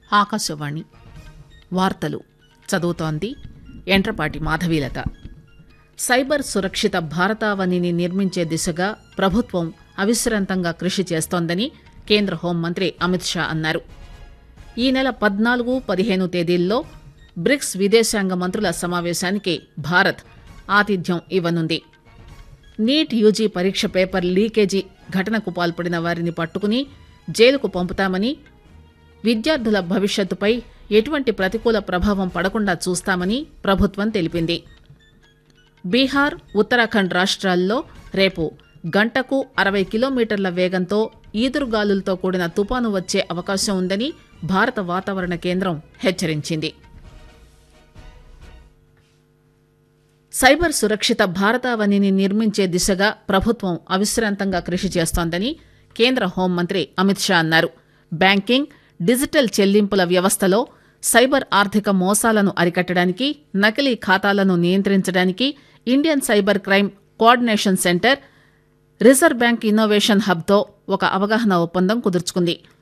ఆకాశవాణి వార్తలు చదువుతోంది ఎంట్రపాటి మాధవీలత సైబర్ సురక్షిత భారతావనిని నిర్మించే దిశగా ప్రభుత్వం అవిశ్రాంతంగా కృషి చేస్తోందని కేంద్ర హోంమంత్రి అమిత్ షా అన్నారు ఈ నెల పద్నాలుగు పదిహేను తేదీల్లో బ్రిక్స్ విదేశాంగ మంత్రుల సమావేశానికి భారత్ ఆతిథ్యం ఇవ్వనుంది నీట్ యూజీ పరీక్ష పేపర్ లీకేజీ ఘటనకు పాల్పడిన వారిని పట్టుకుని జైలుకు పంపుతామని విద్యార్థుల భవిష్యత్తుపై ఎటువంటి ప్రతికూల ప్రభావం పడకుండా చూస్తామని ప్రభుత్వం తెలిపింది బీహార్ ఉత్తరాఖండ్ రాష్ట్రాల్లో రేపు గంటకు అరవై కిలోమీటర్ల వేగంతో ఈదురుగాలులతో కూడిన తుపాను వచ్చే అవకాశం ఉందని భారత వాతావరణ కేంద్రం హెచ్చరించింది సైబర్ సురక్షిత భారతావనిని నిర్మించే దిశగా ప్రభుత్వం అవిశ్రాంతంగా కృషి చేస్తోందని కేంద్ర హోంమంత్రి అమిత్ షా అన్నారు బ్యాంకింగ్ డిజిటల్ చెల్లింపుల వ్యవస్థలో సైబర్ ఆర్థిక మోసాలను అరికట్టడానికి నకిలీ ఖాతాలను నియంత్రించడానికి Indian cyber crime coordination centre reserve bank innovation హబ్తో ఒక అవగాహన ఒప్పందం కుదుర్చుకుంది